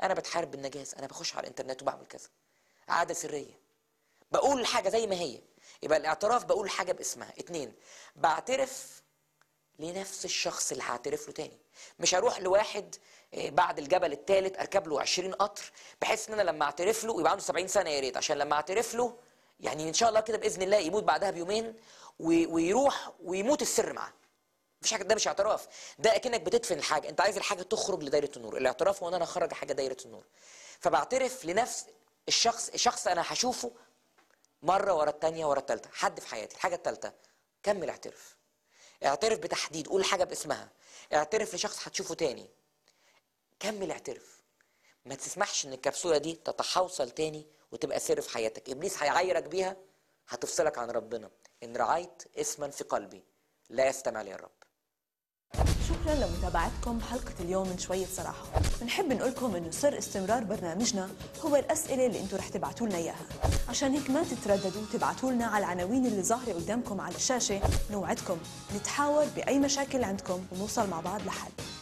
انا بتحارب بالنجاز انا بخش على الانترنت وبعمل كذا عاده سريه بقول الحاجه زي ما هي يبقى الاعتراف بقول حاجه باسمها اتنين بعترف لنفس الشخص اللي هعترف له تاني مش هروح لواحد آه، بعد الجبل الثالث اركب له 20 قطر بحيث ان انا لما اعترف له يبقى عنده 70 سنه يا ريت عشان لما اعترف له يعني ان شاء الله كده باذن الله يموت بعدها بيومين وي- ويروح ويموت السر معاه مفيش حاجه ده مش اعتراف ده اكنك بتدفن الحاجه انت عايز الحاجه تخرج لدايره النور الاعتراف هو ان انا اخرج حاجه دايره النور فبعترف لنفس الشخص الشخص انا هشوفه مره ورا الثانيه ورا الثالثه حد في حياتي الحاجه الثالثه كمل اعترف اعترف بتحديد قول حاجه باسمها اعترف لشخص هتشوفه تاني كمل اعترف ما تسمحش ان الكبسوله دي تتحوصل تاني وتبقى سر في حياتك ابليس هيعايرك بيها هتفصلك عن ربنا ان رعيت اسما في قلبي لا يستمع لي الرب شكرا لمتابعتكم حلقة اليوم من شوية صراحة بنحب نقول لكم انه سر استمرار برنامجنا هو الأسئلة اللي انتم رح تبعتوا لنا إياها عشان هيك ما تترددوا تبعتوا لنا على العناوين اللي ظاهرة قدامكم على الشاشة نوعدكم نتحاور بأي مشاكل عندكم ونوصل مع بعض لحل